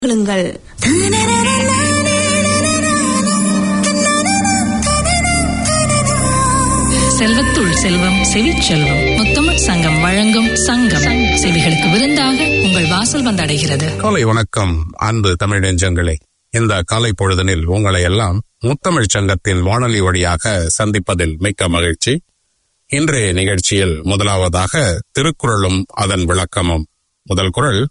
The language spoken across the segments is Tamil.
கொள்ளுங்கள் செல்வத்துள் செல்வம் செவிச் செல்வம் முத்தமிழ் சங்கம் வழங்கும் சங்கம் செவிகளுக்கு விருந்தாக உங்கள் வாசல் வந்தடைகிறது காலை வணக்கம் அன்பு தமிழ் நெஞ்சங்களே இந்த காலை பொழுதனில் உங்களை எல்லாம் முத்தமிழ் சங்கத்தின் வானொலி வழியாக சந்திப்பதில் மிக்க மகிழ்ச்சி இன்றைய நிகழ்ச்சியில் முதலாவதாக திருக்குறளும் அதன் விளக்கமும் முதல் குறள்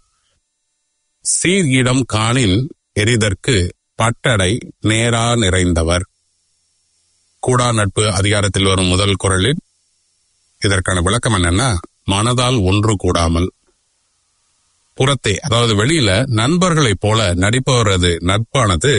சீர் இடம் காணின் எரிதற்கு பட்டடை நேரா நிறைந்தவர் கூடா நட்பு அதிகாரத்தில் வரும் முதல் குறளில் இதற்கான விளக்கம் என்னன்னா மனதால் ஒன்று கூடாமல் புறத்தே அதாவது வெளியில நண்பர்களைப் போல நடிப்பவரது நட்பானது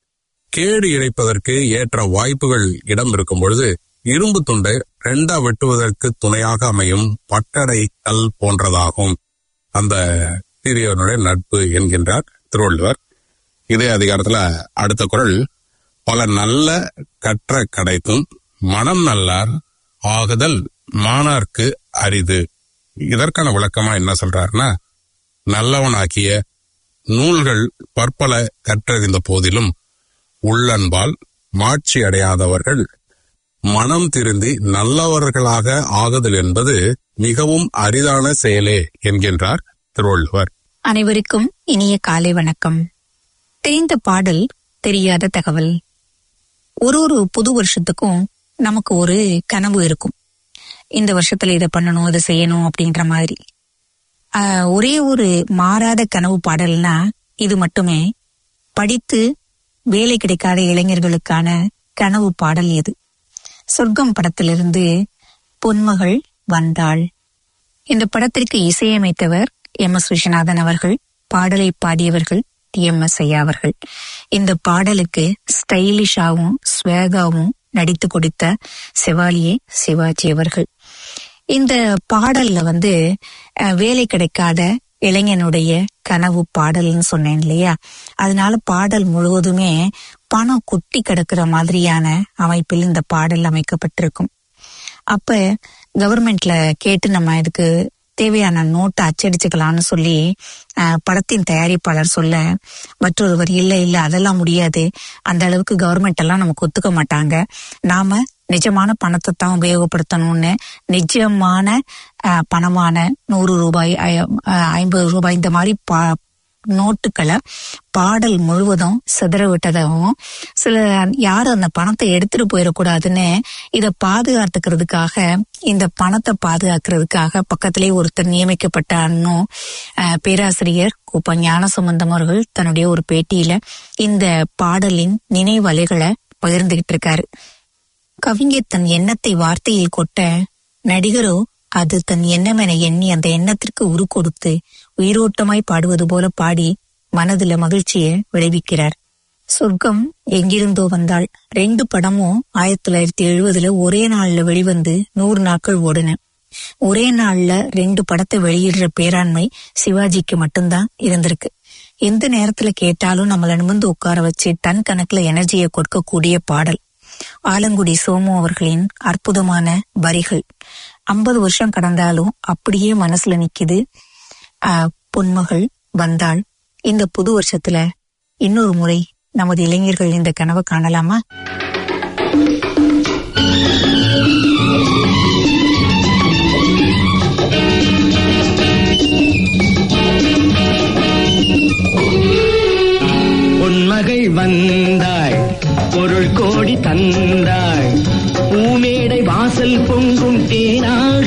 கேடு இழைப்பதற்கு ஏற்ற வாய்ப்புகள் இடம் இருக்கும் பொழுது இரும்பு துண்டை ரெண்டா வெட்டுவதற்கு துணையாக அமையும் பட்டடை கல் போன்றதாகும் அந்த சீரியனுடைய நட்பு என்கின்றார் திருவள்ளுவர் இதே அதிகாரத்துல அடுத்த குறள் பல நல்ல கற்ற கிடைத்தும் மனம் நல்லார் ஆகுதல் மாணார்க்கு அரிது இதற்கான விளக்கமா என்ன சொல்றாருன்னா நல்லவனாக்கிய நூல்கள் பற்பல கற்றறிந்த போதிலும் உள்ளன்பால் மாட்சி அடையாதவர்கள் மனம் திருந்தி நல்லவர்களாக ஆகுதல் என்பது மிகவும் அரிதான செயலே என்கின்றார் திருவள்ளுவர் அனைவருக்கும் இனிய காலை வணக்கம் தெரிந்த பாடல் தெரியாத தகவல் ஒரு ஒரு புது வருஷத்துக்கும் நமக்கு ஒரு கனவு இருக்கும் இந்த வருஷத்துல இதை பண்ணணும் இதை செய்யணும் அப்படின்ற மாதிரி ஆஹ், ஒரே ஒரு மாறாத கனவு பாடல்னா இது மட்டுமே படித்து வேலை கிடைக்காத இளைஞர்களுக்கான கனவு பாடல் எது சொர்க்கம் படத்திலிருந்து பொன்மகள் வந்தாள் இந்த படத்திற்கு இசையமைத்தவர் எம் எஸ் விஸ்வநாதன் அவர்கள் பாடலை பாடியவர்கள் டி எம் எஸ் ஐயா அவர்கள் இந்த பாடலுக்கு ஸ்டைலிஷாவும் ஸ்வேகாவும் நடித்து கொடுத்த செவாலியே சிவாஜி அவர்கள் இந்த பாடல்ல வந்து அஹ், வேலை கிடைக்காத இளைஞனுடைய கனவு பாடல்னு சொன்னேன் இல்லையா அதனால பாடல் முழுவதுமே பணம் கொட்டி கிடக்கிற மாதிரியான அமைப்பில் இந்த பாடல் அமைக்கப்பட்டிருக்கும் அப்ப கவர்மெண்ட்ல கேட்டு நம்ம இதுக்கு தேவையான நோட்டை அச்சடிச்சுக்கலாம்னு சொல்லி அஹ், படத்தின் தயாரிப்பாளர் சொல்ல மற்றொருவர் இல்ல இல்ல அதெல்லாம் முடியாது அந்த அளவுக்கு கவர்மெண்ட் எல்லாம் நமக்கு ஒத்துக்க மாட்டாங்க நாம நிஜமான பணத்தை தான் உபயோகப்படுத்தணும்னு நிஜமான அஹ், பணமான நூறு ரூபாய் ஐ- அஹ், ஐம்பது ரூபாய் இந்த மாதிரி பா நோட்டுகளை பாடல் முழுவதும் சிதற விட்டதாகவும் சில யாரும் அந்த பணத்தை எடுத்துட்டு போயிடக்கூடாதுன்னு இதை பாதுகாத்துக்கிறதுக்காக இந்த பணத்தை பாதுகாக்கிறதுக்காக பக்கத்திலே ஒருத்தர் நியமிக்கப்பட்ட அண்ணும் அஹ், பேராசிரியர் கூப்ப ஞானசம்பந்தம் அவர்கள் தன்னுடைய ஒரு பேட்டியில இந்த பாடலின் நினைவலைகளை பகிர்ந்துகிட்டு இருக்காரு கவிஞர் தன் எண்ணத்தை வார்த்தையில் கொட்ட நடிகரோ அது தன் எண்ணம் என எண்ணி அந்த எண்ணத்திற்கு உரு கொடுத்து உயிரோட்டமாய் பாடுவது போல பாடி மனதுல மகிழ்ச்சியை விளைவிக்கிறார் சொர்க்கம் எங்கிருந்தோ வந்தாள் ரெண்டு படமும் ஆயிரத்தி தொள்ளாயிரத்தி எழுபதுல ஒரே நாள்ல வெளிவந்து நூறு நாட்கள் ஓடுன ஒரே நாள்ல ரெண்டு படத்தை வெளியிடுற பேராண்மை சிவாஜிக்கு மட்டும்தான் இருந்திருக்கு எந்த நேரத்துல கேட்டாலும் நம்மள நிமிர்ந்து உட்கார வச்சு டன் கணக்குல எனர்ஜியை கொடுக்கக்கூடிய பாடல் ஆலங்குடி சோமு அவர்களின் அற்புதமான வரிகள் ஐம்பது வருஷம் கடந்தாலும் அப்படியே மனசுல நிக்குது ஆஹ், பொன்மகள் வந்தாள் இந்த புது வருஷத்துல இன்னொரு முறை நமது இளைஞர்கள் இந்த கனவை காணலாமா பொன்மகள் வந்தாள் பொருள் கோடி தந்தாள் பூமேடை வாசல் பொங்கும் தேனாக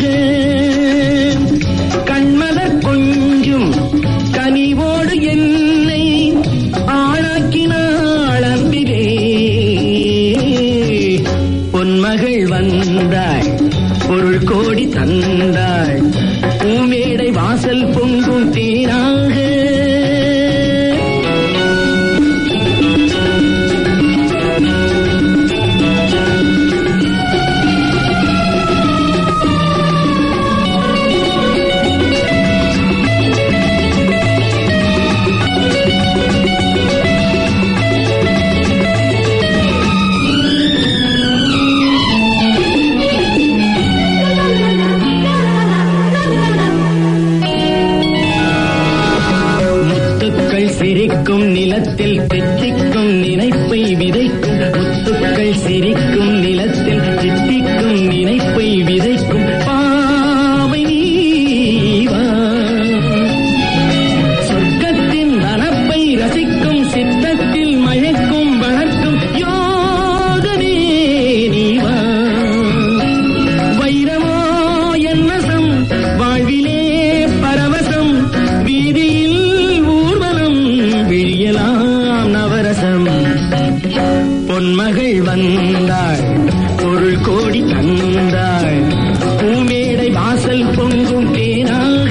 கண்மலர் கொஞ்சும் கனிவோடு என்னை ஆளாக்கினாள் அன்பிலே பொன்மகள் வந்தாள் பொருள் கோடி தந்தாள் பூமேடை வாசல் பொங்கும் தேனாக நிலத்தில் தித்திக்கும் நினைப்பை விதைக்கும் முத்துக்கள் சிரிக்கும் நிலத்தில் தித்திக்கும் நினைப்பை விதைக்கும் பாவை நீவா சொர்க்கத்தின் வனப்பை ரசிக்கும் சித்தத்தில் மயக்கும் வளர்க்கும் யோகனே நீவா வைரமோ என்னசம் வாழ்விலே பரவசம் வீதியில் ஊர்வலம் விழியலாம் நவரசம் பொன்மகள் வந்தாள் பொருள் கோடி தந்தாள் பூமேடை வாசல் பொங்கும் தேனாக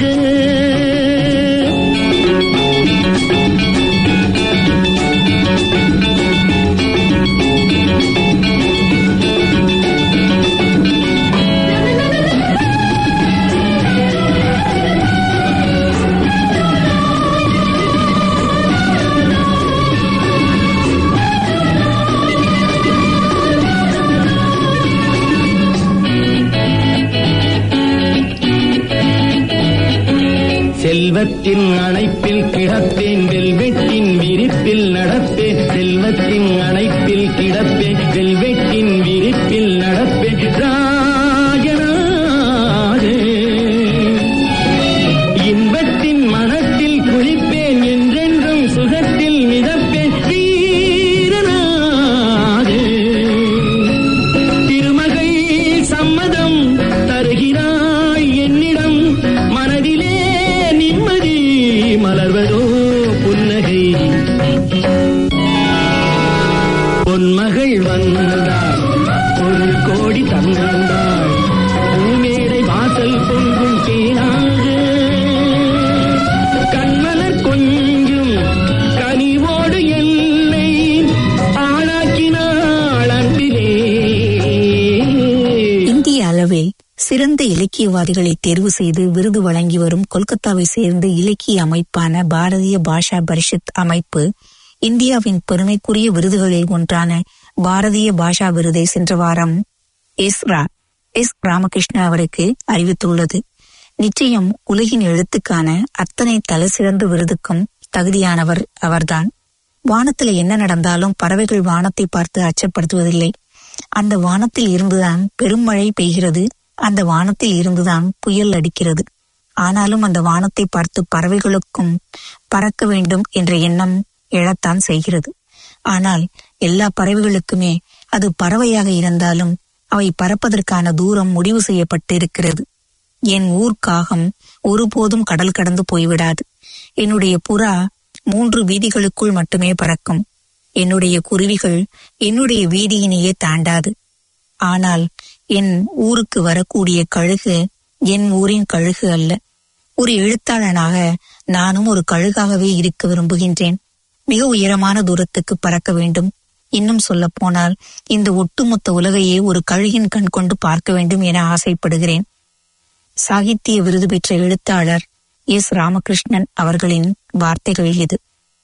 செல்வத்தின் அணைப்பில் கிடப்பேன் வெல்வெட்டின் விரிப்பில் நடப்பேன் செல்வத்தின் அணைப்பில் கிடப்பேன் வெல்வெட்டின் விரிப்பில் நடப்பேன் ராஜனாக இன்பத்தின் மனத்தில் குளிப்பேன் என்றென்றும் சுகத்தில் மிதப்பேன் வீரனாக திருமகள் சம்மதம் தருகிறாய் என்னிடம் மனதிலே நிம்மதி மலர்வதோ புன்னகை பொன்மகள் வந்தாள் ஒரு கோடி தந்தாள் பூமேடை வாசல் பொங்கும் தேனாக கண்மலர் கொஞ்சும் கனிவோடு எல்லை ஆளாக்கினாள் அன்பிலே இந்திய அளவில் சிறந்த இலக்கியவாதிகளை தேர்வு செய்து விருது வழங்கி வரும் கொல்கத்தாவை சேர்ந்த இலக்கிய அமைப்பான பாரதிய பாஷா பரிஷத் அமைப்பு இந்தியாவின் பெருமைக்குரிய விருதுகளில் ஒன்றான பாரதிய பாஷா விருதை சென்ற வாரம் எஸ் ரா எஸ் ராமகிருஷ்ண அவருக்கு அறிவித்துள்ளது நிச்சயம் உலகின் எழுத்துக்கான அத்தனை தலை சிறந்த விருதுக்கும் தகுதியானவர் அவர்தான் வானத்துல என்ன நடந்தாலும் பறவைகள் வானத்தை பார்த்து அச்சப்படுத்துவதில்லை அந்த வானத்தில் இருந்துதான் பெருமழை பெய்கிறது அந்த வானத்தில் இருந்துதான் புயல் அடிக்கிறது ஆனாலும் அந்த வானத்தை பார்த்து பறவைகளுக்கும் பறக்க வேண்டும் என்ற எண்ணம் எழத்தான் செய்கிறது ஆனால் எல்லா பறவைகளுக்குமே அது பறவையாக இருந்தாலும் அவை பறப்பதற்கான தூரம் முடிவு செய்யப்பட்டிருக்கிறது என் ஊர் காகம் ஒருபோதும் கடல் கடந்து போய்விடாது என்னுடைய புறா மூன்று வீதிகளுக்குள் மட்டுமே பறக்கும் என்னுடைய குருவிகள் என்னுடைய வீதியினையே தாண்டாது ஆனால் என் ஊருக்கு வரக்கூடிய கழுகு என் ஊரின் கழுகு அல்ல ஒரு எழுத்தாளனாக நானும் ஒரு கழுகாகவே இருக்க விரும்புகின்றேன் மிக உயரமான தூரத்துக்கு பறக்க வேண்டும் இன்னும் சொல்ல போனால் இந்த ஒட்டுமொத்த உலகையே ஒரு கழுகின் கண் கொண்டு பார்க்க வேண்டும் என ஆசைப்படுகிறேன் சாகித்ய விருது பெற்ற எழுத்தாளர் எஸ் ராமகிருஷ்ணன் அவர்களின் வார்த்தைகள் இது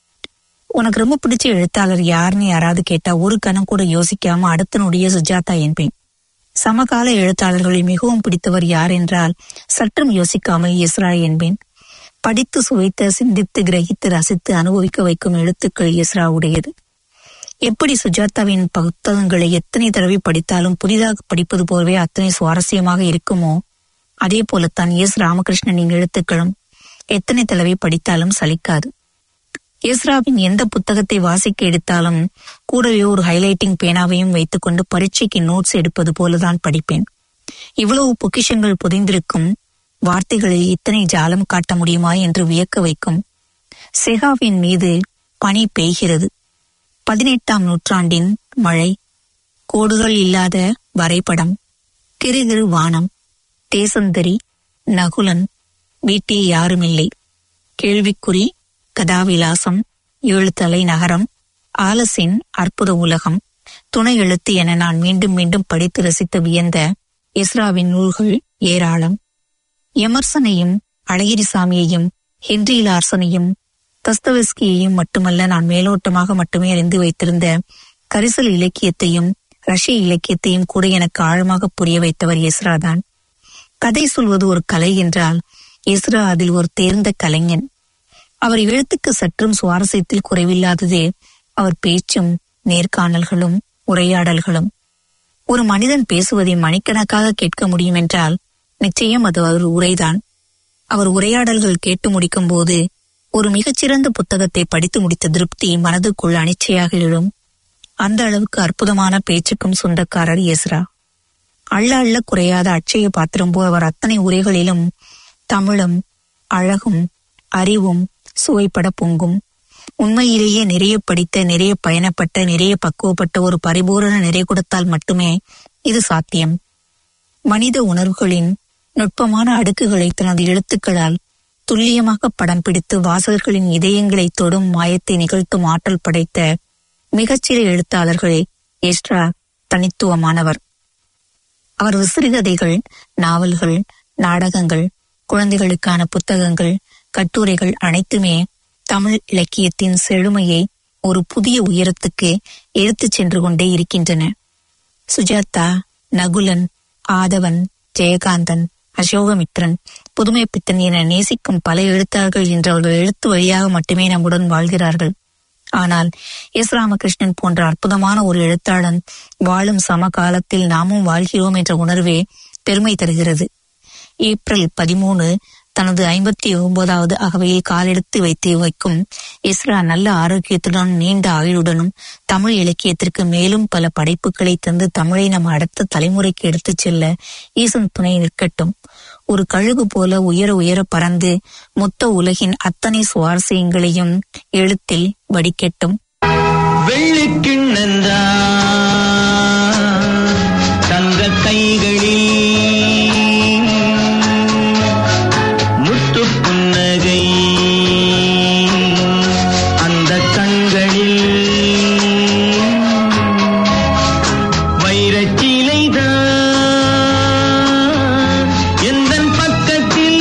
உனக்கு ரொம்ப பிடிச்ச எழுத்தாளர் யாருன்னு யாராவது கேட்டா ஒரு கணம் கூட யோசிக்காம அடுத்த நொடிய சுஜாதா என்பேன் சமகால எழுத்தாளர்களில் மிகவும் பிடித்தவர் யார் என்றால் சற்றும் யோசிக்காமல் எஸ்ரா என்பேன் படித்து சுவைத்த சிந்தித்து கிரகித்து ரசித்து அனுபவிக்க வைக்கும் எழுத்துக்கள் எஸ்ரா உடையது எப்படி சுஜாதாவின் புத்தகங்களை எத்தனை தடவை படித்தாலும் புதிதாக படிப்பது போலவே அத்தனை சுவாரஸ்யமாக இருக்குமோ அதே போலத்தான் எஸ் ராமகிருஷ்ணனின் எழுத்துக்களும் எத்தனை தடவை படித்தாலும் சலிக்காது எஸ்ராவின் எந்த புத்தகத்தை வாசிக்க எடுத்தாலும் கூடவே ஒரு ஹைலைட்டிங் பேனாவையும் வைத்துக்கொண்டு பரீட்சைக்கு நோட்ஸ் எடுப்பது போலதான் படிப்பேன் இவ்வளவு பொக்கிஷங்கள் புதைந்திருக்கும் வார்த்தைகளில் இத்தனை ஜாலம் காட்ட முடியுமா என்று வியக்க வைக்கும் செகாவின் மீது பனி பெய்கிறது பதினெட்டாம் நூற்றாண்டின் மழை கோடுகள் இல்லாத வரைபடம் கிருகிரு வானம் தேசந்தரி நகுலன் வீட்டில் யாருமில்லை கேள்விக்குறி கதாவிலாசம் ஏழு தலை நகரம் ஆலசின் அற்புத உலகம் துணை எழுத்து என நான் மீண்டும் மீண்டும் படித்து ரசித்து வியந்த இஸ்ராவின் நூல்கள் ஏராளம் எமர்சனையும் அழகிரிசாமியையும் ஹென்றி லார்சனையும் தஸ்தவஸ்கியையும் மட்டுமல்ல நான் மேலோட்டமாக மட்டுமே அறிந்து வைத்திருந்த கரிசல் இலக்கியத்தையும் ரஷ்ய இலக்கியத்தையும் கூட எனக்கு ஆழமாக புரிய வைத்தவர் எஸ்ரா தான் கதை சொல்வது ஒரு கலை என்றால் எஸ்ரா அதில் ஒரு தேர்ந்த கலைஞன் அவர் எழுத்துக்கு சற்றும் சுவாரஸ்யத்தில் குறைவில்லாதது அவர் பேச்சும் நேர்காணல்களும் உரையாடல்களும் ஒரு மனிதன் பேசுவதை மணிக்கணக்காக கேட்க முடியும் என்றால் நிச்சயம் அது ஒரு உரைதான் அவர் உரையாடல்கள் கேட்டு முடிக்கும் போது ஒரு மிகச்சிறந்த புத்தகத்தை படித்து முடித்த திருப்தி மனதுக்குள் அனிச்சையாக எழும் அந்த அளவுக்கு அற்புதமான பேச்சுக்கும் சொந்தக்காரர் எஸ்ரா அள்ள அள்ள குறையாத அட்சய பாத்திரம் போல் அவர் அத்தனை உரைகளிலும் தமிழும் அழகும் அறிவும் சுவைப்பட பொங்கும் உண்மையிலேயே நிறைய படித்த நிறைய பயணப்பட்ட நிறைய பக்குவப்பட்ட ஒரு பரிபூரண நிறை கொடுத்தால் மட்டுமே இது சாத்தியம் மனித உணர்வுகளின் நுட்பமான அடுக்குகளை தனது எழுத்துக்களால் துல்லியமாக படம் பிடித்து வாசகர்களின் இதயங்களை தொடும் மாயத்தை நிகழ்த்தும் ஆற்றல் படைத்த மிகச்சில எழுத்தாளர்களே எஸ்ட்ரா தனித்துவமானவர் அவர் விசிறுகதைகள் நாவல்கள் நாடகங்கள் குழந்தைகளுக்கான புத்தகங்கள் கட்டுரைகள் அனைத்துமே தமிழ் இலக்கியத்தின் செழுமையை ஒரு புதிய உயரத்துக்கு எடுத்துச் சென்று கொண்டே இருக்கின்றன சுஜாதா நகுலன் ஆதவன் ஜெயகாந்தன் அசோகமித்ரன் புதுமை பித்தன் என நேசிக்கும் பல எழுத்தாளர்கள் இன்று அவர்கள் எழுத்து வழியாக மட்டுமே நம்முடன் வாழ்கிறார்கள் ஆனால் எஸ் ராமகிருஷ்ணன் போன்ற அற்புதமான ஒரு எழுத்தாளன் வாழும் சமகாலத்தில் நாமும் வாழ்கிறோம் என்ற உணர்வே பெருமை தருகிறது ஏப்ரல் பதிமூணு தனது ஐம்பத்தி ஒன்பதாவது அகவையில் காலெடுத்து வைத்து வைக்கும் இஸ்ரா நல்ல ஆரோக்கியத்துடன் நீண்ட ஆயுளுடனும் தமிழ் இலக்கியத்திற்கு மேலும் பல படைப்புகளை தந்து தமிழை நம் அடுத்த தலைமுறைக்கு எடுத்துச் செல்ல ஈசன் துணை நிற்கட்டும் ஒரு கழுகு போல உயர உயர பறந்து மொத்த உலகின் அத்தனை சுவாரஸ்யங்களையும் எழுத்தில் வடிக்கட்டும் வெள்ளிக்கிண்ணந்தா தங்க கைகளில் முத்து புன்னகை அந்த கண்களில் வைரச்சிலைதான் எந்தன் பக்கத்தில்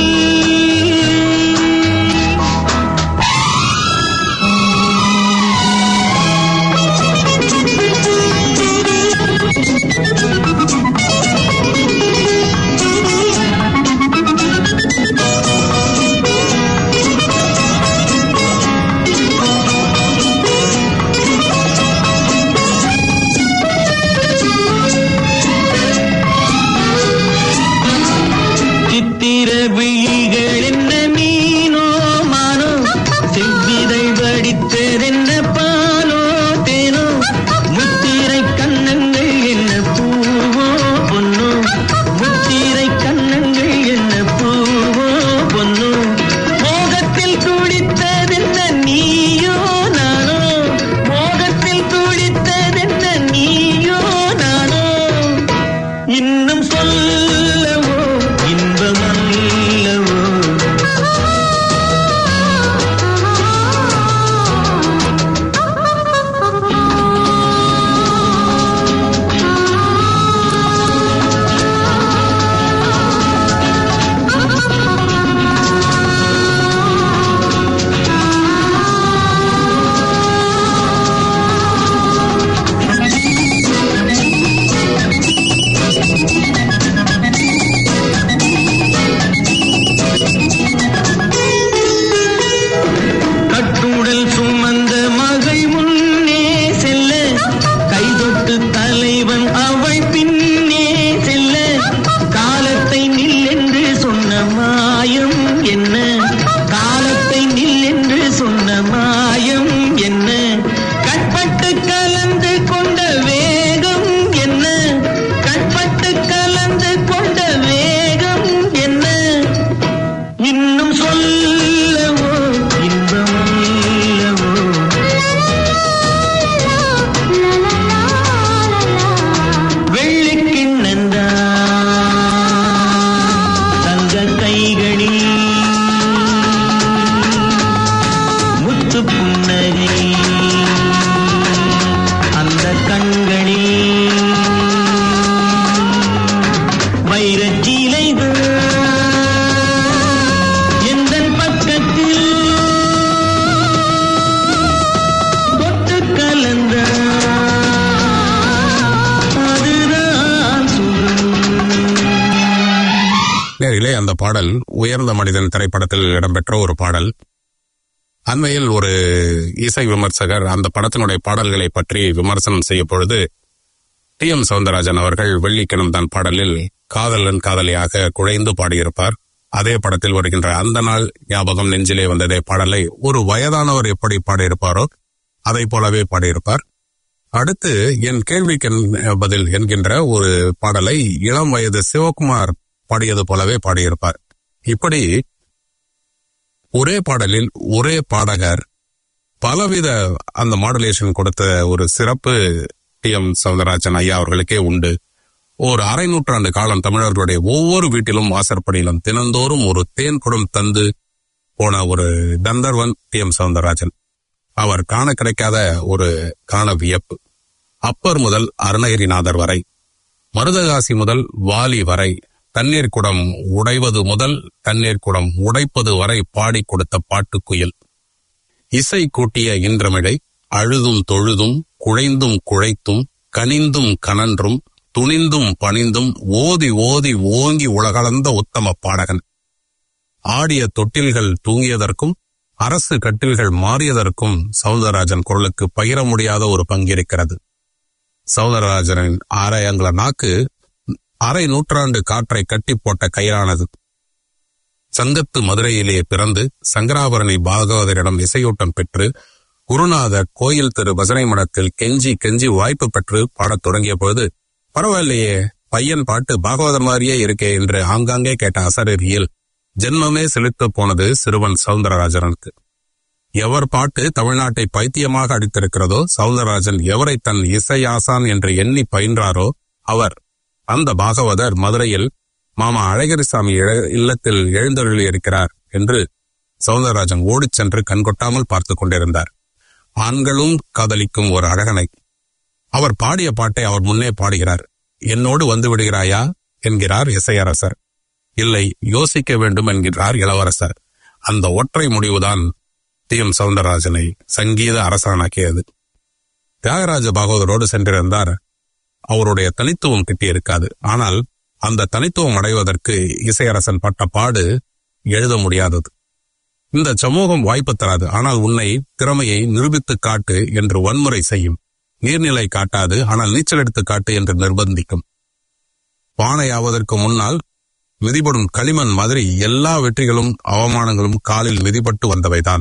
சித்திர விழிகள் என்ன மீனோ மானோ செவ்விதை வடித்ததென்ன பாலோ தேனோ முத்திரை கண்ணங்கள் என்ன பூவோ பொன்னோ முத்திரை கண்ணங்கள் என்ன பூவோ பொன்னோ மோகத்தில் துடித்ததென்ன நீயோ நானோ மோகத்தில் துடித்ததென்ன நீயோ நானோ இன்னும் சொல்லவோ இன்பமல்லவோ கட்டுடல் சுமந்த மகள் முன்னே செல்ல கைதொட்டு தலைவன் அவள் பின்னே செல்ல காலத்தை நில் என்று சொன்ன மாயம் என்ன காலத்தை நில் என்று சொன்ன மாயம் என்ன கட்பட்டு கலந்து கொண்ட வேகம் என்ன கட்பட்டு கலந்து கொண்ட வேகம் என்ன இன்னும் சொல்லவோ இன்பமல்லவோ வெள்ளிக்கிண்ணந்தா தங்க கைகளில் முத்து புன்னகை அந்த கண்களில் வைரச்சீலைதான் எந்தன் பக்கத்தில் தொட்டு கலந்த அதுதான் சுகம் நேரிலே அந்த பாடல் உயர்ந்த மனிதன் திரைப்படத்தில் இடம்பெற்ற ஒரு பாடல் அண்மையில் ஒரு இசை விமர்சகர் அந்த படத்தினுடைய பாடல்களை பற்றி விமர்சனம் செய்ய பொழுது டி எம் சவுந்தரராஜன் அவர்கள் வெள்ளிக்கிழம் தான் பாடலில் காதலன் காதலியாக குழைந்து பாடியிருப்பார் அதே படத்தில் வருகின்ற அந்த நாள் ஞாபகம் நெஞ்சிலே வந்ததே பாடலை ஒரு வயதானவர் எப்படி பாடியிருப்பாரோ அதை போலவே பாடியிருப்பார் அடுத்து என் கேள்விக்கு என் பதில் என்கின்ற ஒரு பாடலை இளம் வயது சிவகுமார் பாடியது போலவே பாடியிருப்பார் இப்படி ஒரே பாடலில் ஒரே பாடகர் பலவித அந்த மாடுலேஷன் கொடுத்த ஒரு சிறப்பு டி எம் சவுந்தரராஜன் ஐயா அவர்களுக்கே உண்டு ஒரு அரை நூற்றாண்டு காலம் தமிழர்களுடைய ஒவ்வொரு வீட்டிலும் வாசற்படியிலும் தினந்தோறும் ஒரு தேன் குடம் தந்து போன ஒரு கந்தர்வன் டி எம் சவுந்தரராஜன் அவர் காண கிடைக்காத ஒரு காண வியப்பு அப்பர் முதல் அருணகிரிநாதர் வரை மருதகாசி முதல் வாலி வரை தண்ணீர் குடம் உடைவது முதல் தண்ணீர் குடம் உடைப்பது வரை பாடி கொடுத்த பாட்டுக்குயில் இசை கூட்டிய இன்றமிழை அழுதும் தொழுதும் குழைந்தும் குழைத்தும் கனிந்தும் கனன்றும் துணிந்தும் பணிந்தும் ஓதி ஓதி ஓங்கி உலகளந்த உத்தம பாடகன் ஆடிய தொட்டில்கள் தூங்கியதற்கும் அரசு கட்டில்கள் மாறியதற்கும் சவுந்தரராஜன் குரலுக்கு பகிர முடியாத ஒரு பங்கிருக்கிறது சவுந்தரராஜனின் ஆராயங்கள நாக்கு அரை நூற்றாண்டு காற்றை கட்டி போட்ட கயிறானது சங்கத்து மதுரையிலே பிறந்து சங்கராபரணி பாகவதரிடம் இசையூட்டம் பெற்று குருநாதர் கோயில் திரு பஜனை மடத்தில் கெஞ்சி கெஞ்சி வாய்ப்பு பெற்று பாடத் தொடங்கிய பொழுது பரவாயில்லையே பையன் பாட்டு பாகவதர் மாதிரியே இருக்கே என்று ஆங்காங்கே கேட்ட அசரீரியில் ஜென்மமே செலுத்த போனது சிறுவன் சவுந்தரராஜனுக்கு எவர் பாட்டு தமிழ்நாட்டை பைத்தியமாக அடித்திருக்கிறதோ சவுந்தரராஜன் எவரை தன் இசை ஆசான் என்று எண்ணி பயின்றாரோ அவர் அந்த பாகவதர் மதுரையில் மாமா அழகிரிசாமி இழ- இல்லத்தில் எழுந்தருளி இருக்கிறார் என்று சவுந்தரராஜன் ஓடிச் சென்று கண்கொட்டாமல் பார்த்துக் கொண்டிருந்தார் ஆண்களும் காதலிக்கும் ஒரு அழகனை அவர் பாடிய பாட்டை அவர் முன்னே பாடுகிறார் என்னோடு வந்து விடுகிறாயா என்கிறார் இசையரசர் இல்லை யோசிக்க வேண்டும் என்கிறார் இளவரசர் அந்த ஒற்றை முடிவுதான் டி எம் சவுந்தரராஜனை சங்கீத அரசனாக்கியது தியாகராஜ பாகவதரோடு சென்றிருந்தார் அவருடைய தனித்துவம் கிட்டியிருக்காது ஆனால் அந்த தனித்துவம் அடைவதற்கு இசையரசன் பட்ட பாடு எழுத முடியாதது இந்த சமூகம் வாய்ப்பு தராது ஆனால் உன்னை திறமையை நிரூபித்து காட்டு என்று வன்முறை செய்யும் நீர்நிலை காட்டாது ஆனால் நீச்சல் எடுத்து காட்டு என்று நிர்பந்திக்கும் பானை ஆவதற்கு முன்னால் மிதிபடும் களிமண் மாதிரி எல்லா வெற்றிகளும் அவமானங்களும் காலில் மிதிபட்டு வந்தவைதான்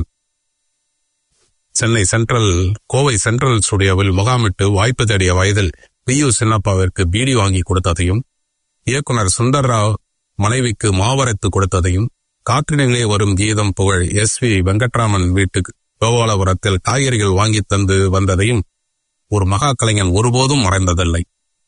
சென்னை சென்ட்ரல் கோவை சென்ட்ரல் ஸ்டுடியோவில் முகாமிட்டு வாய்ப்பு தேடிய வயதில் பி யு சின்னப்பாவிற்கு பீடி வாங்கி கொடுத்ததையும் இயக்குனர் சுந்தர்ராவ் மனைவிக்கு மாவரைத்து கொடுத்ததையும் காற்றினிலே வரும் கீதம் புகழ் எஸ் வி வெங்கட்ராமன் வீட்டுக்கு கோபாலபுரத்தில் காய்கறிகள் வாங்கி தந்து வந்ததையும் ஒரு மகா கலைஞன் ஒருபோதும் மறைந்ததில்லை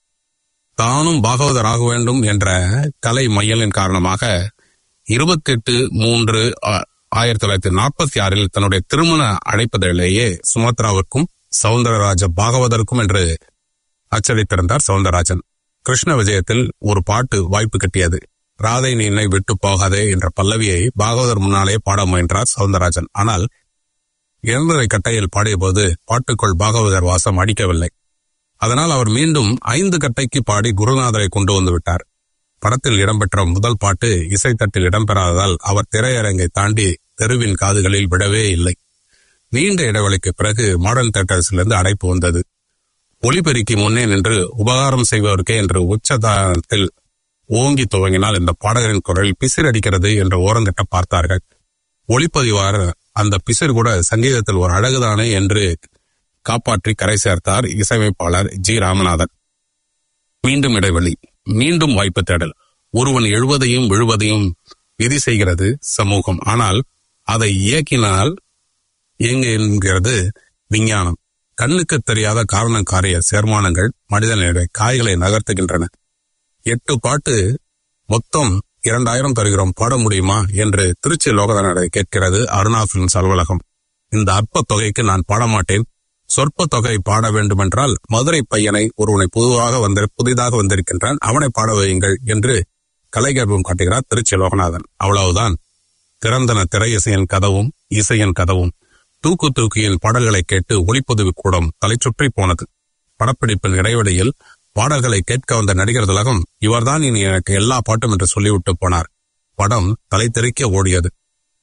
தானும் பாகவதர் ஆக வேண்டும் என்ற கலை மையலின் காரணமாக இருபத்தெட்டு மூன்று ஆ- ஆயிரத்தி தொள்ளாயிரத்தி நாற்பத்தி ஆறில் தன்னுடைய திருமண அழைப்பதிலேயே சுமத்ராவிற்கும் சவுந்தரராஜ பாகவதற்கும் என்று அச்சடித்திருந்தார் சவுந்தரராஜன் கிருஷ்ண விஜயத்தில் ஒரு பாட்டு வாய்ப்பு கிட்டியது ராதை நீ என்னை விட்டு போகாதே என்ற பல்லவியை பாகவதர் முன்னாலே பாட முயன்றார் சவுந்தரராஜன் ஆனால் இறந்தரை கட்டையில் பாடியபோது பாட்டுக்குள் பாகவதர் வாசம் அடிக்கவில்லை அதனால் அவர் மீண்டும் ஐந்து கட்டைக்கு பாடி குருநாதரை கொண்டு வந்து விட்டார் படத்தில் இடம்பெற்ற முதல் பாட்டு இசைத்தட்டில் இடம்பெறாததால் அவர் திரையரங்கை தாண்டி தெருவின் காதுகளில் விடவே இல்லை நீண்ட இடைவெளிக்கு பிறகு மாடர்ன் தியேட்டர்ஸிலிருந்து அழைப்பு வந்தது ஒளிபெருக்கி முன்னே நின்று உபகாரம் செய்பவருக்கே என்று உச்சதானத்தில் ஓங்கி துவங்கினால் இந்த பாடகரின் குரல் பிசிறடிக்கிறது என்று ஓரங்கட்ட பார்த்தார்கள் ஒளிப்பதிவாளர் அந்த பிசிறு கூட சங்கீதத்தில் ஒரு அழகுதானே என்று காப்பாற்றி கரை சேர்த்தார் இசையமைப்பாளர் ஜி ராமநாதன் மீண்டும் இடைவெளி மீண்டும் வாய்ப்பு தேடல் ஒருவன் எழுவதையும் விழுவதையும் விதி செய்கிறது சமூகம் ஆனால் அதை இயக்கினால் இயங்க என்கிறது விஞ்ஞானம் கண்ணுக்கு தெரியாத காரணம் காரிய சேர்மானங்கள் மனிதனுடைய காய்களை நகர்த்துகின்றன எட்டு பாட்டு மொத்தம் இரண்டாயிரம் தருகிறோம் பாட முடியுமா என்று திருச்சி லோகதனரை கேட்கிறது அருணா பிலிம்ஸ் அலுவலகம் இந்த அற்ப தொகைக்கு நான் பாட மாட்டேன் சொற்ப தொகை பாட வேண்டுமென்றால் மதுரை பையனை ஒருவனை புதுவாக வந்து புதிதாக வந்திருக்கின்றான் அவனை பாட வையுங்கள் என்று கலைகர்வம் காட்டுகிறார் திருச்சி லோகநாதன் அவ்வளவுதான் திறந்தன திரையிசையின் கதவும் இசையின் கதவும் தூக்கு தூக்கியின் பாடல்களை கேட்டு ஒளிப்பதிவு கூடம் தலைச்சுற்றி போனது படப்பிடிப்பின் இடைவெளியில் பாடல்களை கேட்க வந்த நடிகர் திலகம் இவர்தான் இனி எனக்கு எல்லா பாட்டும் என்று சொல்லிவிட்டு போனார் படம் தலை தெறிக்க ஓடியது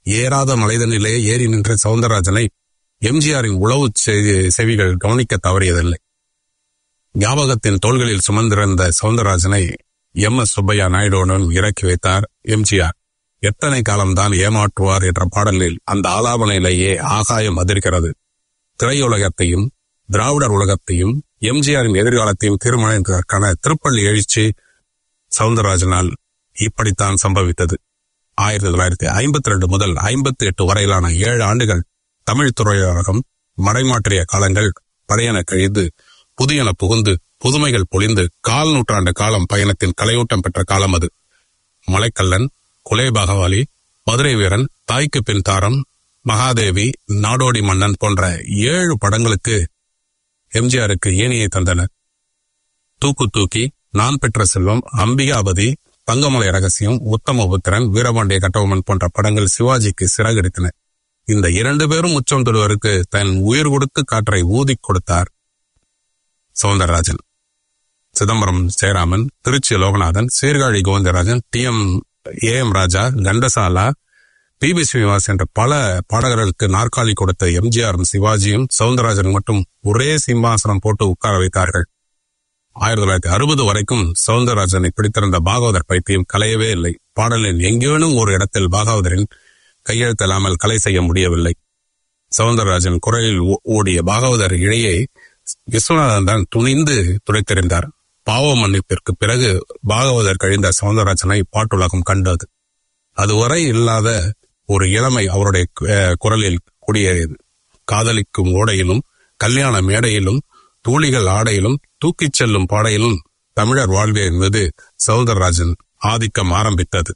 ஏறாத மலைதனிலே ஏறி நின்ற சவுந்தரராஜனை எம்ஜிஆரின் உளவு செ- செவிகள் கவனிக்க தவறியதில்லை ஞாபகத்தின் தோள்களில் சுமந்திருந்த சவுந்தரராஜனை எம் எஸ் சுப்பையா நாயுடுவுடன் இறக்கி வைத்தார் எம்ஜிஆர் எத்தனை காலம்தான் ஏமாற்றுவார் என்ற பாடலில் அந்த ஆலாபனையிலேயே ஆகாயம் அதிர்கிறது திரையுலகத்தையும் திராவிடர் உலகத்தையும் எம்ஜிஆரின் எதிர்காலத்தையும் தீர்மானிப்பதற்கான திருப்பள்ளி எழுச்சி சவுந்தரராஜனால் இப்படித்தான் சம்பவித்தது ஆயிரத்தி தொள்ளாயிரத்தி ஐம்பத்தி ரெண்டு முதல் ஐம்பத்தி எட்டு வரையிலான ஏழு ஆண்டுகள் தமிழ் துறையுலகம் மடைமாற்றிய காலங்கள் பழையன கழிந்து புதியன புகுந்து புதுமைகள் பொழிந்து கால் நூற்றாண்டு காலம் பயணத்தின் கலையூட்டம் பெற்ற காலம் அது மலைக்கல்லன் குலே பகவாலி மதுரை வீரன் தாய்க்கு பின் தாரம் மகாதேவி நாடோடி மன்னன் போன்ற ஏழு படங்களுக்கு எம்ஜிஆருக்கு ஏணியை தந்தனர் தூக்கு தூக்கி நான் பெற்ற செல்வம் அம்பிகாபதி தங்கமலை ரகசியம் உத்தமபுத்திரன் வீரபாண்டிய கட்டபொம்மன் போன்ற படங்கள் சிவாஜிக்கு சிறகடித்தன இந்த இரண்டு பேரும் உச்சம் தொடுவருக்கு தன் உயிர் கொடுத்து காற்றை ஊதிக் கொடுத்தார் Soundararajan Chidambaram Jayaraman Tiruchi Loganathan Sirkazhi Govindarajan T M A M Raja Ghantasala P B Srinivas என்ற பல பாடகர்களுக்கு நாற்காலி கொடுத்த எம்ஜிஆரும் சிவாஜியும் சவுந்தரராஜன் மட்டும் ஒரே சிம்மாசனம் போட்டு உட்கார வைத்தார்கள் ஆயிரத்தி தொள்ளாயிரத்தி அறுபது வரைக்கும் சவுந்தரராஜனை பிடித்திருந்த பாகவதர் பைத்தியம் கலையவே இல்லை பாடலின் எங்கேனும் ஒரு இடத்தில் பாகவதரின் கையெழுத்தில்லாமல் கலை செய்ய முடியவில்லை சவுந்தரராஜன் குரலில் ஓ- ஓடிய பாகவதர் இழையை விஸ்வநாதன் தான் துணிந்து துடைத்தெறிந்தார் பாவ மன்னிப்பிற்கு பிறகு பாகவதர் கழிந்த சவுந்தரராஜனை பாட்டுலகம் கண்டது அதுவரை இல்லாத ஒரு இளமை அவருடைய அஹ், குரலில் குடியேறியது காதலிக்கும் ஓடையிலும் கல்யாண மேடையிலும் தூளிகள் ஆடையிலும் தூக்கிச் செல்லும் பாடையிலும் தமிழர் வாழ்வியல் மீது சவுந்தரராஜன் ஆதிக்கம் ஆரம்பித்தது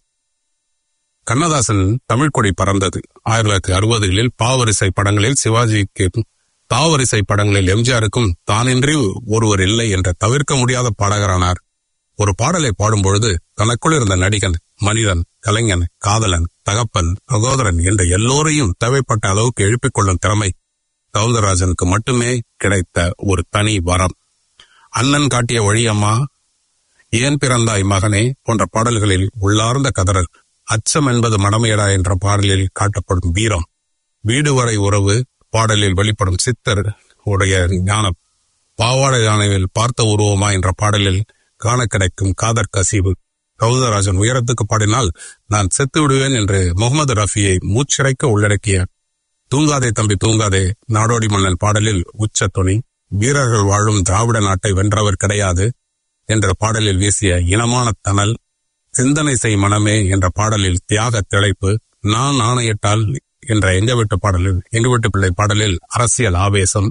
கண்ணதாசன் தமிழ் கொடி பறந்தது ஆயிரத்தி தொள்ளாயிரத்தி அறுபதுகளில் பாவரிசை படங்களில் சிவாஜிக்கு தாவரிசை படங்களில் எம்ஜிஆருக்கும் தானின்றி ஒருவர் இல்லை என்ற தவிர்க்க முடியாத பாடகரானார் ஒரு பாடலை பாடும்பொழுது தனக்குள் இருந்த நடிகன் மனிதன் கலைஞன் காதலன் தகப்பன் சகோதரன் என்ற எல்லோரையும் தேவைப்பட்ட அளவுக்கு எழுப்பிக் கொள்ளும் திறமை சவுந்தரராஜனுக்கு மட்டுமே கிடைத்த ஒரு தனி வரம் அண்ணன் காட்டிய வழியம்மா ஏன் பிறந்தாய் மகனே போன்ற பாடல்களில் உள்ளார்ந்த கதறல் அச்சம் என்பது மடமையடா என்ற பாடலில் காட்டப்படும் வீரம் வீடு வரை உறவு பாடலில் வெளிப்படும் சித்தர் உடைய ஞானம் பாவாடை யானையில் பார்த்த உருவமா என்ற பாடலில் காண கிடைக்கும் காதற் கசிவு சவுந்தரராஜன் உயரத்துக்கு பாடினால் நான் செத்து விடுவேன் என்று முகமது ரஃபியை மூச்சிறைக்க உள்ளடக்கிய தூங்காதே தம்பி தூங்காதே நாடோடி மன்னன் பாடலில் உச்ச துணி வீரர்கள் வாழும் திராவிட நாட்டை வென்றவர் கிடையாது என்ற பாடலில் வீசிய இனமான தணல் சிந்தனை செய் மனமே என்ற பாடலில் தியாக திளைப்பு நான் ஆணையிட்டால் என்ற எங்க வீட்டு பாடலில் எங்க வீட்டு பிள்ளை பாடலில் அரசியல் ஆவேசம்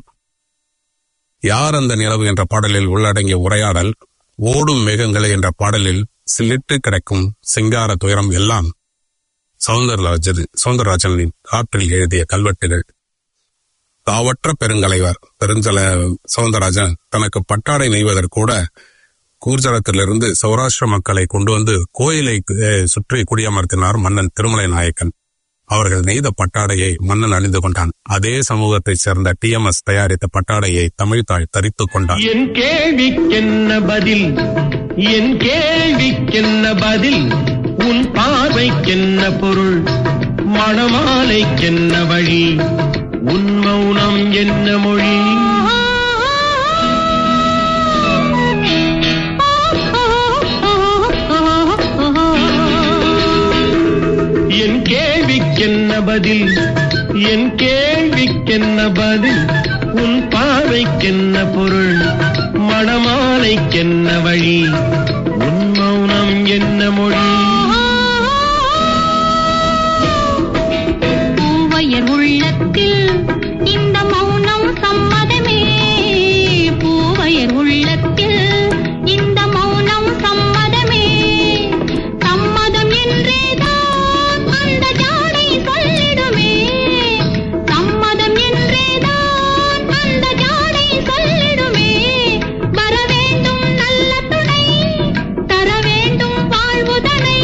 யார் அந்த நிலவு என்ற பாடலில் உள்ளடங்கிய உரையாடல் ஓடும் மேகங்களே என்ற பாடலில் சிலிட்டு கிடக்கும் சிங்கார துயரம் எல்லாம் சவுந்தரராஜன் சவுந்தரராஜனின் காற்றில் எழுதிய கல்வெட்டுகள் தாவற்ற பெருங்கலைவர் பெருஞ்சல சவுந்தரராஜன் தனக்கு பட்டாடை நெய்வதற்கூட கூர்ஜலத்திலிருந்து சௌராஷ்டிர மக்களை கொண்டு வந்து கோயிலை அஹ், சுற்றி குடியமர்த்தினார் மன்னன் திருமலை நாயக்கன் அவர்கள் நெய்த பட்டாடையை மன்னன் அணிந்து கொண்டான் அதே சமூகத்தைச் சேர்ந்த டிஎம்எஸ் தயாரித்த பட்டாடையை தமிழ்தாய் தரித்துக் கொண்டார் என் கேள்விக்கென்ன பதில் என் கேள்விக்கென்ன பதில் உன் பார்வைக்கென்ன பொருள் மணமாலைக்கென்ன வழி உன் மௌனம் என்ன மொழி என் கேள்விக்கென்ன பதில் என் கேள்விக்கென்ன பதில் உன் பார்வைக்கென்ன பொருள் மணமாலைக்கென்ன வழி உன் மௌனம் என்ன மொழி பூவையர் உள்ளத்தில் இந்த மௌனம் சம்மதமே பூவையர் உள்ளத்தில் இந்த மௌனம் சம்மதமே சம்மதம் என்றேதான் அந்த ஜாடை சொல்லிடுமே சம்மதம் என்றேதான் அந்த ஜாடை சொல்லிடுமே வர வேண்டும் நல்ல துணை தர வேண்டும் வாழ்வுதனை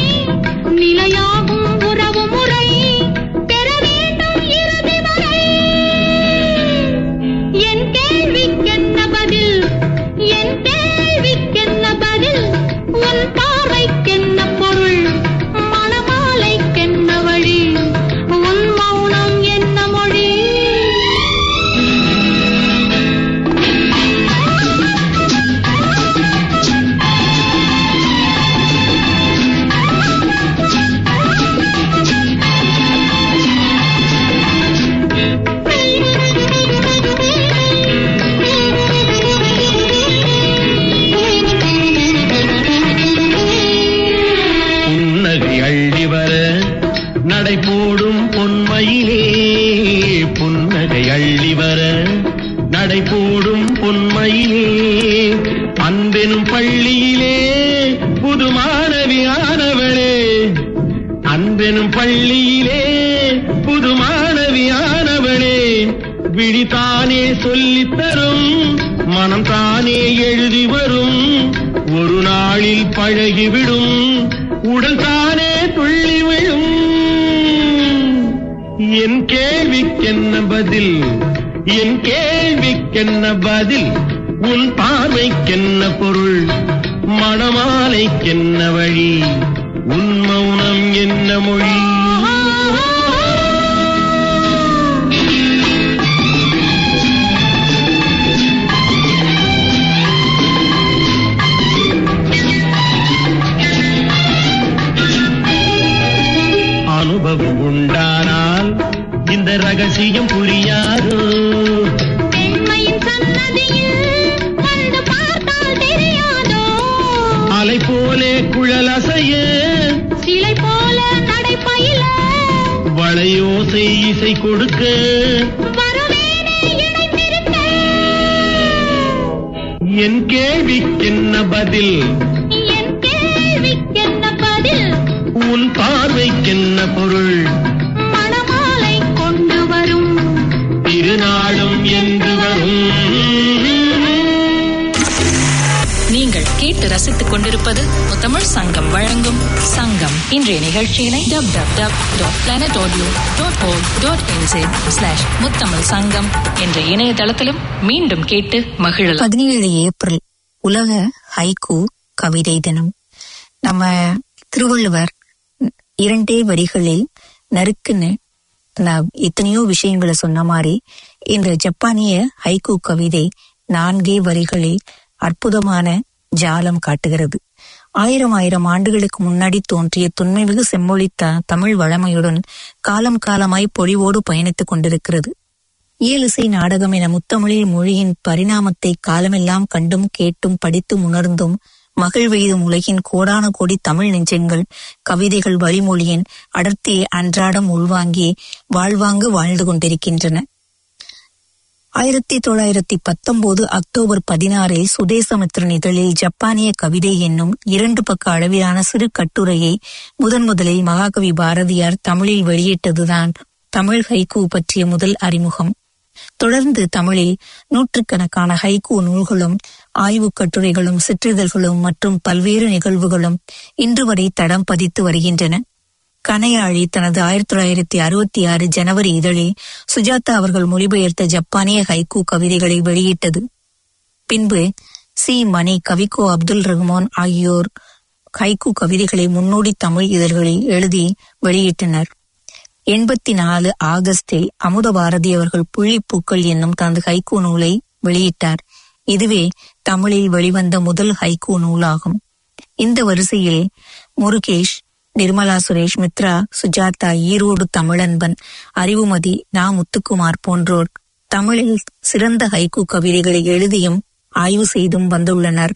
நடை போடும் பொன்மையிலே அன்பெனும் பள்ளியிலே புது மாணவியானவளே அன்பெனும் பள்ளியிலே புது மாணவியானவளே விழிதானே சொல்லித் தரும் மனம் தானே எழுதி வரும் ஒரு நாளில் பழகிவிடும் உடல் தானே துள்ளி விழும் என் கேள்விக்கென்ன பதில் என் கேள்விக்கென்ன பதில் உன் பார்வைக்கென்ன பொருள் மணமாலைக்கென்ன வழி உன் மௌனம் என்ன மொழி அனுபவம் உண்டானால் இந்த ரகசியம் புரியாதோ பெண்மையின் சன்னதியில் வந்து பார்த்தால் தெரியாதோ அலை போலே குழல் அசைய சிலை போல நடைப்பயில வளையோசை இசை கொடுக்க வருவேனே இணைந்திருக்க என் கேள்விக்கென்ன பதில் என் கேள்விக்கென்ன பதில் உன் பார்வைக்கென்ன பொருள் மணமாலை கொண்டு வரும் திருநாளும் என்று வரும் நீங்கள் கேட்டு ரசித்துக் கொண்டிருப்பது முத்தமிழ் சங்கம் வழங்கும் சங்கம் இன்றைய நிகழ்ச்சியினை dub dub dub dot planet audio dot O dot என்சே ஸ்லாஷ் முத்தமிழ் சங்கம் என்ற இணையதளத்திலும் மீண்டும் கேட்டு மகிழலாம் பதினேழு ஏப்ரல் உலக ஹைக்கூ கவிதை தினம் நம்ம திருவள்ளுவர் இரண்டே வரிகளில் நறுக்குன்னு நான் எத்தனையோ விஷயங்களை சொன்ன மாதிரி இந்த ஜப்பானிய ஹைக்கூ கவிதை நான்கே வரிகளில் அற்புதமான ஜாலம் காட்டுகிறது ஆயிரம் ஆயிரம் ஆண்டுகளுக்கு முன்னாடி தோன்றிய தொன்மைமிகு செம்மொழி த தமிழ் வழமையுடன் காலம் காலமாய் பொழிவோடு பயணித்துக் கொண்டிருக்கிறது இயலிசை நாடகம் என முத்தமிழில் மொழியின் பரிணாமத்தை காலமெல்லாம் கண்டும் கேட்டும் படித்தும் உணர்ந்தும் மகிழ்வெய்தும் உலகின் கோடான கோடி தமிழ் நெஞ்சங்கள் கவிதைகள் வழிமொழியின் அடர்த்தியை அன்றாடம் உள்வாங்கி வாழ்வாங்கு வாழ்ந்து கொண்டிருக்கின்றன ஆயிரத்தி தொள்ளாயிரத்தி பத்தொன்பது அக்டோபர் பதினாறில் சுதேசமித்திரன் இதழில் ஜப்பானிய கவிதை என்னும் இரண்டு பக்க அளவிலான சிறு கட்டுரையை முதன் முதலில் மகாகவி பாரதியார் தமிழில் வெளியிட்டதுதான் தமிழ் ஹைக்கூ பற்றிய முதல் அறிமுகம் தொடர்ந்து தமிழில் நூற்றுக்கணக்கான ஹைக்கூ நூல்களும் ஆய்வுக் கட்டுரைகளும் சிற்றிதழ்களும் மற்றும் பல்வேறு நிகழ்வுகளும் இன்று வரை தடம் பதித்து வருகின்றன கனையாழி தனது ஆயிரத்தி தொள்ளாயிரத்தி அறுபத்தி ஆறு ஜனவரி இதழில் சுஜாதா அவர்கள் மொழிபெயர்த்த ஜப்பானிய ஹைக்கூ கவிதைகளை வெளியிட்டது பின்பு சி மணி கவிக்கோ அப்துல் ரஹ்மான் ஆகியோர் ஹைக்கூ கவிதைகளை முன்னோடி தமிழ் இதழ்களில் எழுதி வெளியிட்டனர் எண்பத்தி நாலு ஆகஸ்டில் அமுத பாரதி அவர்கள் புள்ளிப்பூக்கள் என்னும் தனது ஹைக்கூ நூலை வெளியிட்டார் இதுவே தமிழில் வெளிவந்த முதல் ஹைக்கூ நூலாகும் இந்த வரிசையில் முருகேஷ் நிர்மலா சுரேஷ் மித்ரா சுஜாதா ஈரோடு தமிழன்பன் அறிவுமதி நா முத்துக்குமார் போன்றோர் தமிழில் சிறந்த ஹைக்கூ கவிதைகளை எழுதியும் ஆய்வு செய்தும் வந்துள்ளனர்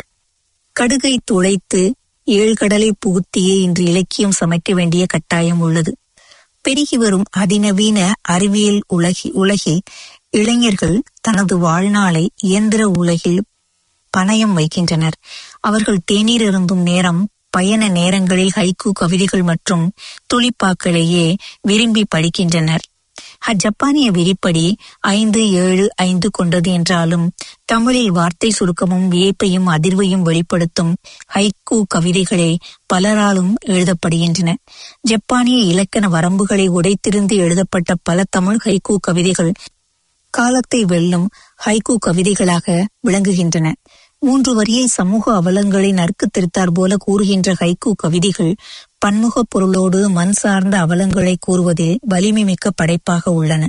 கடுகை துளைத்து ஏழ்கடலை புகுத்தியே இன்று இலக்கியம் சமைக்க வேண்டிய கட்டாயம் உள்ளது பெருகி வரும் அதிநவீன அறிவியல் உலகி உலகில் இளைஞர்கள் தனது வாழ்நாளை இயந்திர உலகில் பணயம் வைக்கின்றனர் அவர்கள் தேநீர் அருந்தும் நேரம் பயண நேரங்களில் ஹைக்கூ கவிதைகள் மற்றும் துளிப்பாக்களையே விரும்பி படிக்கின்றனர் அஜப்பானிய விரிப்படி ஐந்து ஏழு ஐந்து கொண்டது என்றாலும் தமிழில் வார்த்தை சுருக்கமும் வியப்பையும் அதிர்வையும் வெளிப்படுத்தும் ஹைக்கூ கவிதைகளே பலராலும் எழுதப்படுகின்றன ஜப்பானிய இலக்கண வரம்புகளை உடைத்திருந்து எழுதப்பட்ட பல தமிழ் ஹைக்கூ கவிதைகள் காலத்தை வெல்லும் ஹைக்கூ கவிதைகளாக விளங்குகின்றன மூன்று வரியில் சமூக அவலங்களை நறுக்கு திருத்தார் போல கூறுகின்ற ஹைக்கூ கவிதைகள் பன்முக பொருளோடு மண் சார்ந்த அவலங்களை கூறுவதில் வலிமை மிக்க படைப்பாக உள்ளன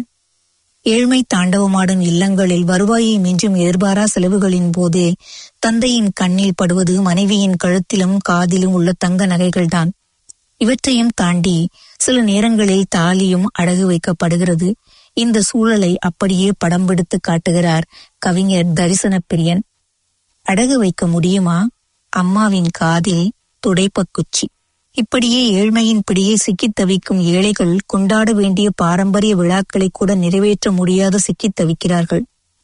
ஏழ்மை தாண்டவமாடும் இல்லங்களில் வருவாயை மிஞ்சும் எதிர்பாரா செலவுகளின் போது தந்தையின் கண்ணில் படுவது மனைவியின் கழுத்திலும் காதிலும் உள்ள தங்க நகைகள்தான் இவற்றையும் தாண்டி சில நேரங்களில் தாலியும் அடகு வைக்கப்படுகிறது இந்த சூழலை அப்படியே படம் பிடித்து காட்டுகிறார் கவிஞர் தரிசன பிரியன் அடகு வைக்க முடியுமா அம்மாவின் காதில் துடைப்பக் குச்சி இப்படியே ஏழ்மையின் பிடியே சிக்கித் தவிக்கும் ஏழைகள் கொண்டாட வேண்டிய பாரம்பரிய விழாக்களை கூட நிறைவேற்ற முடியாத சிக்கித் தவிக்கிறார்கள்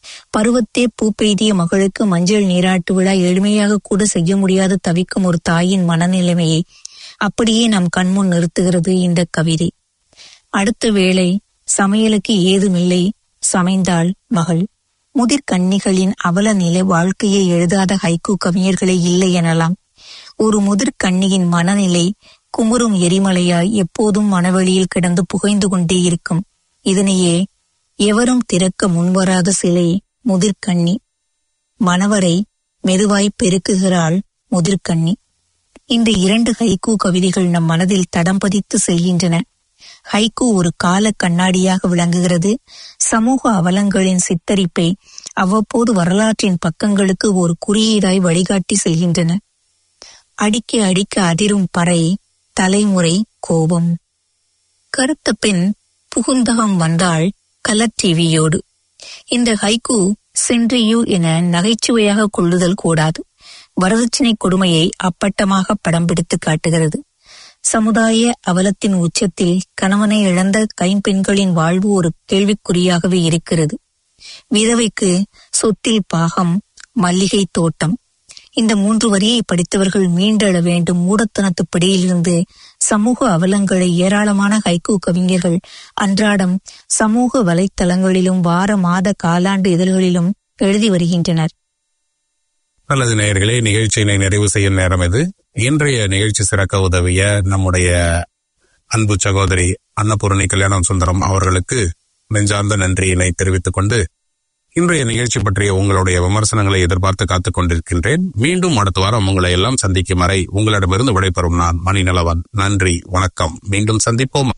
பருவத்தே பூ பெய்திய மகளுக்கு மஞ்சள் நீராட்டு விழா எளிமையாக கூட செய்ய முடியாது தவிக்கும் ஒரு தாயின் மனநிலைமையை அப்படியே நம் கண்முன் நிறுத்துகிறது இந்த கவிதை அடுத்த வேளை சமையலுக்கு ஏதுமில்லை சமைந்தாள் மகள் முதிர் கன்னிகளின் அவல நிலை வாழ்க்கையை எழுதாத ஹைக்கூ கவிஞர்களே இல்லை எனலாம் ஒரு முதிர் கன்னியின் மனநிலை குமுறும் எரிமலையாய் எப்போதும் மனவெளியில் கிடந்து புகைந்து கொண்டே இருக்கும் இதனையே எவரும் திறக்க முன்வராத சிலை முதிர்கண்ணி மணவரை மெதுவாய் பெருக்குகிறாள் முதிர்கண்ணி இந்த இரண்டு ஹைக்கூ கவிதைகள் நம் மனதில் தடம் பதித்து செல்கின்றன ஹைக்கூ ஒரு கால கண்ணாடியாக விளங்குகிறது சமூக அவலங்களின் சித்தரிப்பை அவ்வப்போது வரலாற்றின் பக்கங்களுக்கு ஒரு குறியீடாய் வழிகாட்டி செல்கின்றன அடிக்க அடிக்க அதிரும் பறை தலைமுறை கோபம் கருத்த பெண் புகுந்தகம் வந்தாள் கலர் டிவியோடு இந்த ஹைக்கூ சென்றியூ என நகைச்சுவையாக கொள்ளுதல் கூடாது வரதட்சணை கொடுமையை அப்பட்டமாக படம் பிடித்து காட்டுகிறது சமுதாய அவலத்தின் உச்சத்தில் கணவனை இழந்த கைம்பெண்களின் வாழ்வு ஒரு கேள்விக்குறியாகவே இருக்கிறது விதவைக்கு சொத்தில் பாகம் மல்லிகை தோட்டம் இந்த மூன்று வரியை படித்தவர்கள் மீண்டெழ வேண்டும் மூடத்தனத்து பிடியிலிருந்து சமூக அவலங்களை ஏராளமான ஹைக்கூ கவிஞர்கள் அன்றாடம் சமூக வலைத்தளங்களிலும் வார மாத காலாண்டு இதழ்களிலும் எழுதி வருகின்றனர் நல்லது நேயர்களே நிகழ்ச்சியினை நிறைவு செய்யும் நேரம் இது இன்றைய நிகழ்ச்சி சிறக்க உதவிய நம்முடைய அன்பு சகோதரி அன்னபூரணி கல்யாணம் சுந்தரம் அவர்களுக்கு நெஞ்சார்ந்த நன்றியினை தெரிவித்துக் கொண்டு இன்றைய நிகழ்ச்சி பற்றிய உங்களுடைய விமர்சனங்களை எதிர்பார்த்து காத்துக் கொண்டிருக்கின்றேன் மீண்டும் அடுத்த வாரம் உங்களை எல்லாம் சந்திக்கும் வரை உங்களிடமிருந்து விடைபெறும் நான் மணிநலவன் நன்றி வணக்கம் மீண்டும் சந்திப்போம்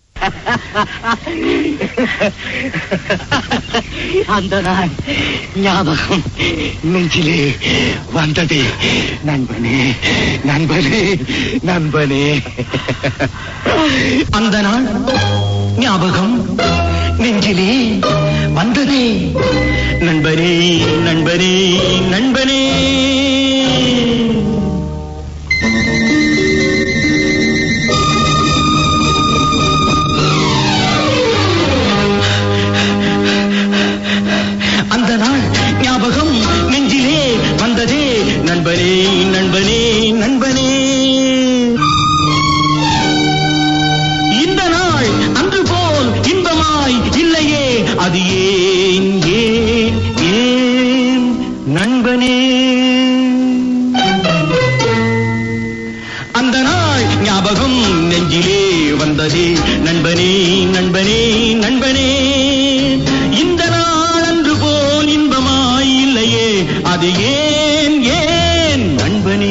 அந்த நாள் ஞாபகம் நெஞ்சிலே வந்தது நண்பனே நண்பனே நண்பனே அந்த நாள் ஞாபகம் நெஞ்சிலே வந்ததே நண்பனே நண்பனே நண்பனே அந்த நாள் ஞாபகம் நெஞ்சிலே வந்ததே நண்பனே நண்பனே நண்பனே இந்த நாள் அன்று போல் இன்பமாய் இல்லையே அது ஏன் ஏன் ஏன் நண்பனே அந்த நாள் ஞாபகம் நெஞ்சிலே வந்ததே நண்பனே நண்பனே நண்பனே இந்த நாள் அன்று போல் இன்பமாய் இல்லையே அது ஏன் ஏன் நண்பனே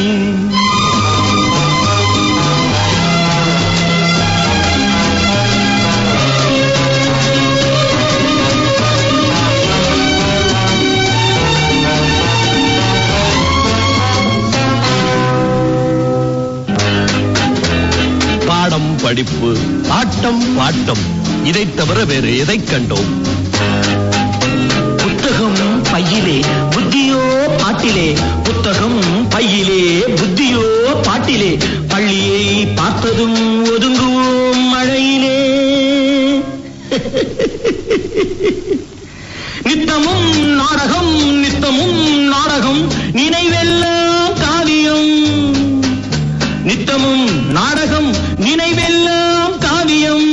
பாடம் படிப்பு ஆட்டம் பாட்டம் இதைத் தவிர வேறு எதைக் கண்டோம் புத்தகம் பையிலே புத்தியோ பாட்டிலே புத்தகம் பையிலே புத்தியோ பாட்டிலே பள்ளியை பார்த்ததும் ஒதுங்குவோம் மழையிலே நித்தமும் நாடகம் நித்தமும் நாடகம் நினைவெல்லாம் காவியம் நித்தமும் நாடகம் நினைவெல்லாம் காவியம்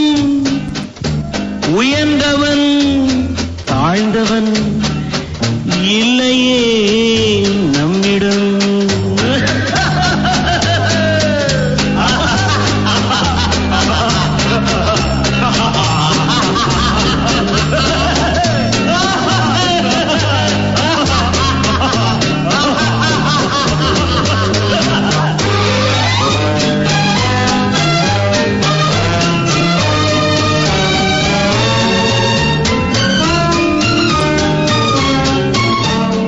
உயர்ந்தவன் தாழ்ந்தவன் இல்லையே